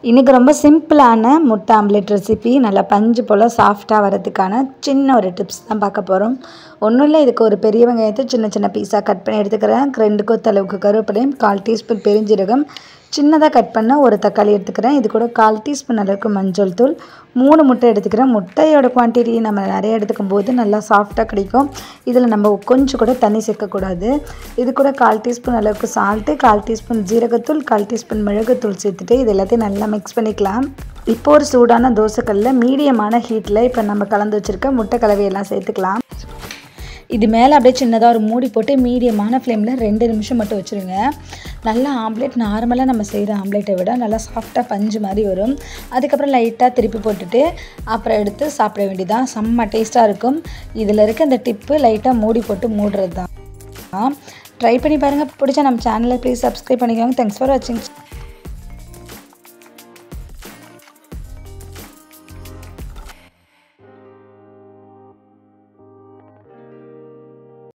இன்றைக்கி ரொம்ப சிம்பிளான முட்டை ஆம்லெட் ரெசிபி நல்லா பஞ்சு போல் சாஃப்டாக வரதுக்கான சின்ன ஒரு டிப்ஸ் தான் பார்க்க போகிறோம் ஒன்றும் இல்லை இதுக்கு ஒரு பெரிய வெங்காயத்தை சின்ன சின்ன பீஸாக கட் பண்ணி எடுத்துக்கிறேன் ரெண்டு கொத்து அளவுக்கு கருவேப்பிலையும் கால் டீஸ்பூன் பெருஞ்சீரகம் சின்னதாக கட் பண்ண ஒரு தக்காளி எடுத்துக்கிறேன் இது கூட கால் டீஸ்பூன் அளவுக்கு மஞ்சள் தூள் மூணு முட்டை எடுத்துக்கிறேன் முட்டையோட குவான்டிட்டி நம்ம நிறைய எடுத்துக்கும் போது நல்லா சாஃப்டாக கிடைக்கும் இதில் நம்ம கொஞ்சம் கூட தண்ணி சேர்க்கக்கூடாது இது கூட கால் டீஸ்பூன் அளவுக்கு சால்ட்டு கால் டீஸ்பூன் ஜீரகத்தூள் கால் டீஸ்பூன் மிளகுத்தூள் சேர்த்துட்டு இது எல்லாத்தையும் நல்லா மிக்ஸ் பண்ணிக்கலாம் இப்போ ஒரு சூடான தோசைக்கல்லில் மீடியமான ஹீட்டில் இப்போ நம்ம கலந்து வச்சுருக்க முட்டை கலவையெல்லாம் சேர்த்துக்கலாம் இது மேலே அப்படியே சின்னதாக ஒரு மூடி போட்டு மீடியமான ஃப்ளேமில் ரெண்டு நிமிஷம் மட்டும் வச்சுருங்க நல்லா ஆம்லேட் நார்மலாக நம்ம செய்கிற ஆம்லேட்டை விட நல்லா சாஃப்டாக பஞ்சு மாதிரி வரும் அதுக்கப்புறம் லைட்டாக திருப்பி போட்டுட்டு அப்புறம் எடுத்து சாப்பிட வேண்டியதான் செம்ம டேஸ்ட்டாக இருக்கும் இதில் இருக்க இந்த டிப்பு லைட்டாக மூடி போட்டு மூடுறது தான் ட்ரை பண்ணி பாருங்கள் பிடிச்சா நம்ம சேனலை ப்ளீஸ் சப்ஸ்கிரைப் பண்ணிக்கோங்க தேங்க்ஸ் ஃபார் வாட்சிங்